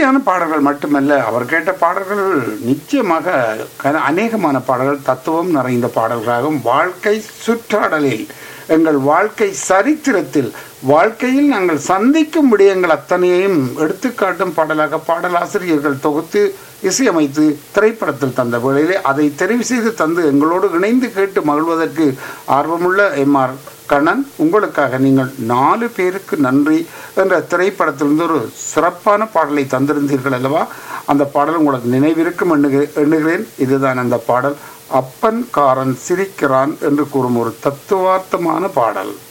மெல்லிசையான பாடல்கள் மட்டுமல்ல அவர் கேட்ட பாடல்கள் நிச்சயமாக க- அநேகமான பாடல்கள் தத்துவம் நிறைந்த பாடல்களாகவும் வாழ்க்கை சுற்றாடலில் எங்கள் வாழ்க்கை சரித்திரத்தில் வாழ்க்கையில் நாங்கள் சந்திக்கும் விடயங்கள் அத்தனையையும் எடுத்துக்காட்டும் பாடலாக பாடலாசிரியர்கள் தொகுத்து இசையமைத்து திரைப்படத்தில் தந்த வேளையிலே அதை தெரிவு செய்து தந்து எங்களோடு இணைந்து கேட்டு மகிழ்வதற்கு ஆர்வமுள்ள எம்ஆர் கண்ணன் உங்களுக்காக நீங்கள் நாலு பேருக்கு நன்றி என்ற திரைப்படத்திலிருந்து ஒரு சிறப்பான பாடலை தந்திருந்தீர்கள் அல்லவா அந்த பாடல் உங்களுக்கு நினைவிருக்கும் எண்ணுகிறேன் எண்ணுகிறேன் இதுதான் அந்த பாடல் அப்பன் காரன் சிரிக்கிறான் என்று கூறும் ஒரு தத்துவார்த்தமான பாடல்